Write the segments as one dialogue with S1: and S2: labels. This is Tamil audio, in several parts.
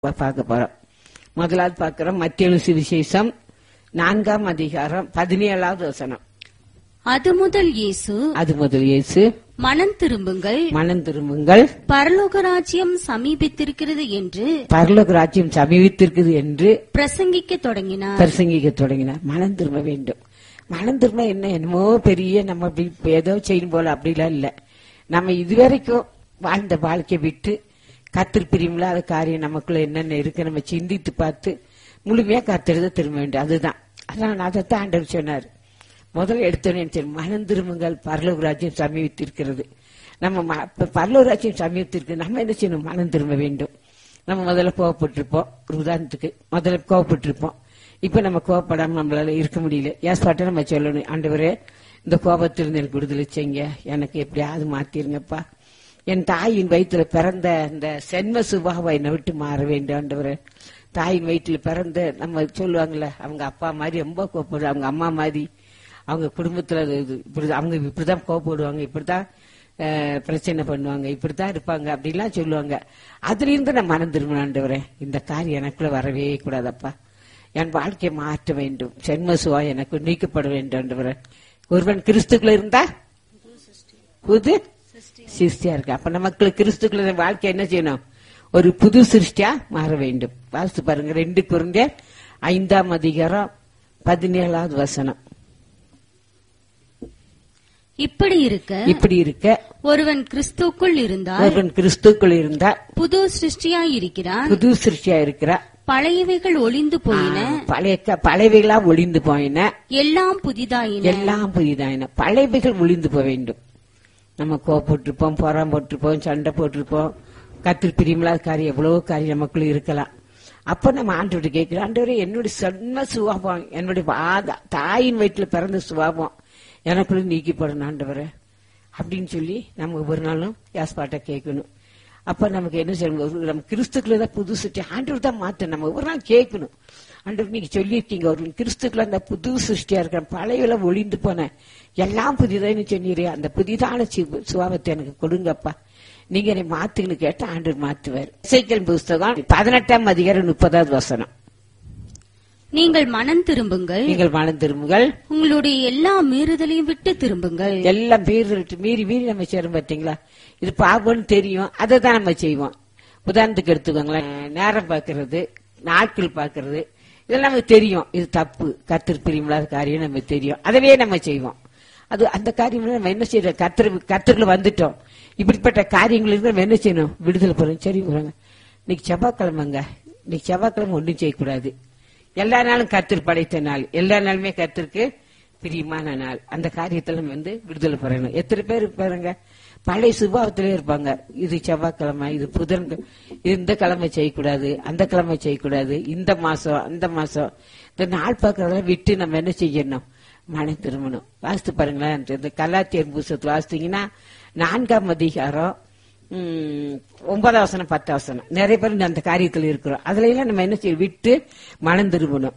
S1: பார்க்க போறோம் முதலாவது பார்க்கிறோம் மத்திய சுவிசேஷம் நான்காம் அதிகாரம் பதினேழாவது வசனம்
S2: அது முதல் இயேசு
S1: அது முதல் இயேசு
S2: மனம் திரும்புங்கள்
S1: மனம் திரும்புங்கள்
S2: பரலோக ராஜ்யம் சமீபித்திருக்கிறது என்று
S1: பரலோக ராஜ்யம் சமீபித்திருக்குது என்று
S2: பிரசங்கிக்க தொடங்கினார்
S1: பிரசங்கிக்க தொடங்கினார் மனம் திரும்ப வேண்டும் மனம் திரும்ப என்ன என்னமோ பெரிய நம்ம அப்படி இப்ப ஏதோ செய்யும் போல அப்படிலாம் இல்ல நம்ம இதுவரைக்கும் வாழ்ந்த வாழ்க்கை விட்டு கத்திரி பிரியமில்லாத காரியம் நமக்குள்ள என்னென்ன இருக்கு நம்ம சிந்தித்து பார்த்து முழுமையா கத்திரத திரும்ப வேண்டும் அதுதான் அதான் அதைத்தான் ஆண்டவர் சொன்னார் முதல்ல எடுத்தோன்னே சரி மனம் திரும்புங்கள் பரலோக ராஜ்யம் சமீபித்திருக்கிறது நம்ம ம- இப்ப பரலோக ராஜ்யம் சமீபத்திற்கு நம்ம என்ன செய்யணும் மனம் திரும்ப வேண்டும் நம்ம முதல்ல கோவப்பட்டிருப்போம் ஒரு உதாரணத்துக்கு முதல்ல கோவப்பட்டிருப்போம் இப்ப நம்ம கோவப்படாம நம்மளால இருக்க முடியல ஏஸ்பாட்ட நம்ம சொல்லணும் ஆண்டவரே இந்த கோபத்திலிருந்து எனக்கு விடுதலை செய்யுங்க எனக்கு எப்படியாவது மாத்திருங்கப்பா என் தாயின் வயிற்றுல பிறந்த அந்த சென்ம சுபாவம் என்னை விட்டு மாற வேண்டும் ஆண்டவரே தாயின் வயிற்றுல பிறந்த நம்ம சொல்லுவாங்கல்ல அவங்க அப்பா மாதிரி ரொம்ப கோவப்படுற அவங்க அம்மா மாதிரி அவங்க குடும்பத்துல அது இது இப்படி அவங்க இப்படிதான் கோவப்படுவாங்க இப்படிதான் அஹ், பிரச்சனை பண்ணுவாங்க இப்படித்தான் இருப்பாங்க அப்படிலாம் சொல்லுவாங்க அதுல இருந்து நான் மனம் திரும்பணும் ஆண்டவரே இந்த காரியம் எனக்குள்ள வரவே கூடாதப்பா என் வாழ்க்கையை மாற்ற வேண்டும் சென்ம சுவா எனக்கு நீக்கப்பட வேண்டும் ஆண்டவரே ஒருவன் கிறிஸ்துக்குள்ள இருந்தா புது சிருஷ்டியா இருக்கு அப்ப நமக்கு கிறிஸ்துக்குள்ள வாழ்க்கை என்ன செய்யணும் ஒரு புது சிருஷ்டியா மாற வேண்டும் வாசித்து பாருங்க ரெண்டு குருந்த ஐந்தாம் அதிகாரம் பதினேழாவது வசனம்
S2: இப்படி இருக்க
S1: இப்படி இருக்க
S2: ஒருவன் கிறிஸ்துக்குள் இருந்தால்
S1: ஒருவன் கிறிஸ்துக்குள் இருந்தா
S2: புது சிருஷ்டியாய் இருக்கிறான்
S1: புது சிருஷ்டியா இருக்கிறா
S2: பழையவைகள் ஒளிந்து போயின
S1: பழைய க- பழையவைகளா ஒளிந்து போயின
S2: எல்லாம் புதிதாயின
S1: எல்லாம் புதிதாயின பழையவைகள் ஒளிந்து போக வேண்டும் நம்ம கோவப்பட்டிருப்போம் பொறாம போட்டிருப்போம் சண்டை போட்டிருப்போம் கத்திரி பிரியமில்லாத காரியம் எவ்வளவோ காரியம் நமக்குள்ள இருக்கலாம் அப்ப நம்ம ஆண்டோட கேட்கிறோம் ஆண்டவரே என்னுடைய சொன்ன சுபாவம் என்னுடைய ஆத- தாயின் வயிற்றுல பிறந்த சுபாவம் எனக்குள்ள நீக்கிப்படணும் ஆண்டவரே அப்படின்னு சொல்லி நம்ம ஒவ்வொரு நாளும் யாஸ்பாட்டை கேட்கணும் அப்ப நமக்கு என்ன செய்யணும் ஒரு நம்ம கிறிஸ்துக்குள்ள தான் புது சிருஷ்டி ஆண்டவர் தான் மாத்த நம்ம ஒவ்வொரு நாள் கேட்கணும் ஆண்டவர் நீங்க சொல்லியிருக்கீங்க ஒரு கிறிஸ்துக்குள்ள அந்த புது சிருஷ்டியா இருக்கிற பழையல ஒளிந்து போன எல்லாம் புதிதான்னு சொன்னீரே அந்த புதிதான சி- சுபாவத்தை எனக்கு கொடுங்கப்பா நீங்க என்னை மாத்துன்னு கேட்டா ஆண்டவர் மாத்துவார் இசைக்கல் புஸ்தகம் பதினெட்டாம் அதிகாரம் முப்பதாவது வசனம்
S2: நீங்கள் மனம் திரும்புங்கள்
S1: நீங்கள் மனம் திரும்புங்கள்
S2: உங்களுடைய எல்லா மீறுதலையும் விட்டு திரும்புங்கள்
S1: எல்லாம் மீறி மீறி மீறி நம்ம செய்யறோம் பாத்தீங்களா இது பாவம்னு தெரியும் அதை தான் நம்ம செய்வோம் உதாரணத்துக்கு எடுத்துக்கோங்களேன் நேரம் பார்க்கறது நாட்கள் பார்க்கறது இதெல்லாம் நமக்கு தெரியும் இது தப்பு கத்திர பிரியமில்லாத காரியம் நமக்கு தெரியும் அதவே நம்ம செய்வோம் அது அந்த காரியம் நம்ம என்ன செய்யறோம் கத்திர கத்திரில வந்துட்டோம் இப்படிப்பட்ட காரியங்கள் இருந்து நம்ம என்ன செய்யணும் விடுதலை போறோம் சரி போறாங்க இன்னைக்கு செவ்வாய்க்கிழமைங்க இன்னைக்கு செவ்வாய்க்கிழமை ஒன்றும் செய்யக்கூடாது எல்லா நாளும் கத்திர படைத்த நாள் எல்லா நாளுமே கத்திற்கு பிரியமான நாள் அந்த காரியத்துல நம்ம வந்து விடுதலை பெறணும் எத்தனை பேர் பாருங்க பழைய சுபாவத்திலே இருப்பாங்க இது செவ்வாய்க்கிழமை இது புதன் இது இந்த கிழமை செய்யக்கூடாது அந்த கிழமை செய்யக்கூடாது இந்த மாசம் அந்த மாசம் இந்த நாள் பார்க்கறதெல்லாம் விட்டு நம்ம என்ன செய்யணும் மனம் திரும்பணும் வாசித்து பாருங்களேன் இந்த கல்லாத்தியர் புஸ்தகத்தில் வாசித்தீங்கன்னா நான்காம் அதிகாரம் உம், ஒன்பதாம் வசனம் பத்தாம் வசனம் நிறைய பேர் இந்த அந்த காரியத்தில் இருக்கிறோம் அதுல எல்லாம் நம்ம என்ன செய்ய விட்டு மனம் திரும்பணும்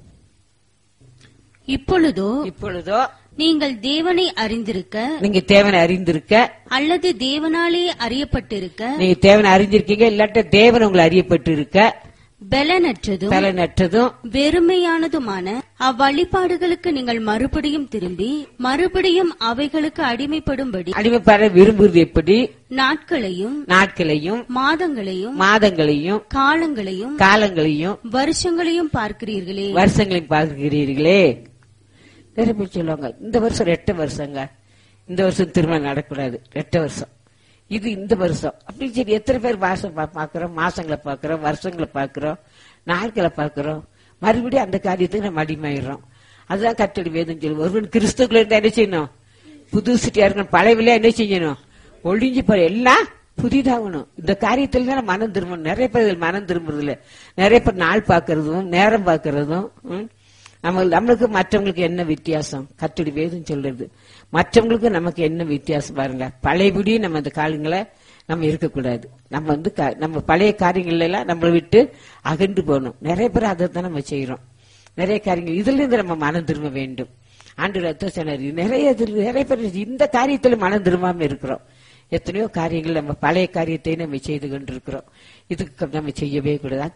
S2: இப்பொழுதோ
S1: இப்பொழுதோ
S2: நீங்கள் தேவனை அறிந்திருக்க
S1: நீங்க தேவனை அறிந்திருக்க
S2: அல்லது தேவனாலே அறியப்பட்டிருக்க
S1: நீங்க தேவனை அறிஞ்சிருக்கீங்க இல்லாட்ட தேவன் உங்களை அறியப்பட்டு இருக்க
S2: பலனற்றதும்
S1: பலனற்றதும்
S2: வெறுமையானதுமான அவ்வழிபாடுகளுக்கு நீங்கள் மறுபடியும் திரும்பி மறுபடியும் அவைகளுக்கு அடிமைப்படும்படி
S1: அடிமைப்பட விரும்புவது எப்படி
S2: நாட்களையும்
S1: நாட்களையும்
S2: மாதங்களையும்
S1: மாதங்களையும்
S2: காலங்களையும்
S1: காலங்களையும்
S2: வருஷங்களையும் பார்க்கிறீர்களே
S1: வருஷங்களையும் பார்க்கிறீர்களே நிறைய பேர் சொல்லுவாங்க இந்த வருஷம் ரெட்ட வருஷங்க இந்த வருஷம் திருமணம் நடக்கூடாது ரெட்ட வருஷம் இது இந்த வருஷம் அப்படின்னு சரி எத்தனை பேர் மாசம் பா- பார்க்கிறோம் மாசங்களை பார்க்கிறோம் வருஷங்களை பார்க்கிறோம் நாட்களை பார்க்கிறோம் மறுபடியும் அந்த காரியத்துக்கு நம்ம அடிமையிடுறோம் அதுதான் கட்டளை வேதம் சொல்லு ஒருவன் கிறிஸ்துக்குள்ள இருந்தா என்ன செய்யணும் புது சிட்டியா இருக்கணும் பழையவில என்ன செய்யணும் ஒழிஞ்சு போற எல்லாம் புதிதாகணும் இந்த காரியத்துல தான் மனம் திரும்பணும் நிறைய பேர் இதுல மனம் திரும்புறது இல்ல நிறைய பேர் நாள் பார்க்கறதும் நேரம் பார்க்கறதும் ம், நம்ம நம்மளுக்கு மற்றவங்களுக்கு என்ன வித்தியாசம் கத்துடி வேதம் சொல்றது மற்றவங்களுக்கு நமக்கு என்ன வித்தியாசம் பாருங்க பழையபடி நம்ம அந்த காலங்களை நம்ம இருக்கக்கூடாது நம்ம வந்து க- நம்ம பழைய காரியங்கள் எல்லாம் நம்மளை விட்டு அகன்று போகணும் நிறைய பேர் அதை தான் நம்ம செய்யறோம் நிறைய காரியங்கள் இதுல இருந்து நம்ம மனம் திரும்ப வேண்டும் ஆண்டு ரத்த சொன்னார் நிறைய இதுல- நிறைய பேர் இந்த காரியத்துல மனம் திரும்பாம இருக்கிறோம் எத்தனையோ காரியங்கள் நம்ம பழைய காரியத்தை நம்ம செய்து கொண்டிருக்கிறோம் இதுக்கு நம்ம செய்யவே கூடாது